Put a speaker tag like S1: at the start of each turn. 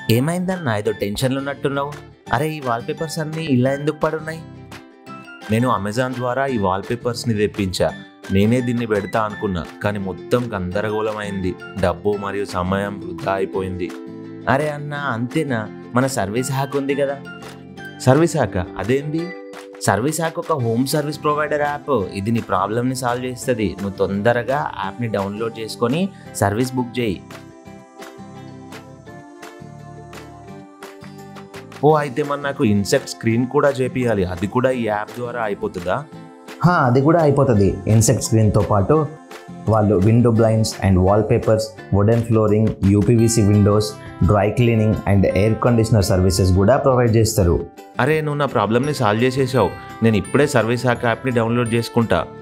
S1: ఏమైందన్నా ఏదో టెన్షన్లో ఉన్నట్టున్నావు అరే ఈ వాల్పేపర్స్ అన్నీ ఇలా ఎందుకు పడున్నాయి నేను అమెజాన్ ద్వారా ఈ వాల్పేపర్స్ని తెప్పించా నేనే దీన్ని పెడతా అనుకున్నా కానీ మొత్తం గందరగోళం అయింది డబ్బు మరియు సమయం వృధా అయిపోయింది అరే అన్న అంతేనా మన సర్వీస్ హ్యాక్ ఉంది కదా సర్వీస్ హ్యాక్ అదేంటి సర్వీస్ హ్యాక్ ఒక హోమ్ సర్వీస్ ప్రొవైడర్ యాప్ ఇది నీ ప్రాబ్లమ్ని సాల్వ్ చేస్తుంది నువ్వు తొందరగా యాప్ని డౌన్లోడ్ చేసుకొని సర్వీస్ బుక్ చేయి ఓ అయితే మన నాకు ఇన్సెక్ట్ స్క్రీన్ కూడా చేపియాలి అది కూడా ఈ యాప్ ద్వారా అయిపోతుందా
S2: హా, అది కూడా అయిపోతుంది ఇన్సెక్ట్ స్క్రీన్తో పాటు వాళ్ళు window blinds and wall papers wooden flooring UPVC windows dry cleaning and air conditioner services కూడా ప్రొవైడ్ చేస్తారు
S1: అరే నువ్వు నా ప్రాబ్లమ్ని సాల్వ్ చేసేసావు నేను ఇప్పుడే సర్వీస్ హ్యాక్ యాప్ని డౌన్లోడ్ చేసుకుంటా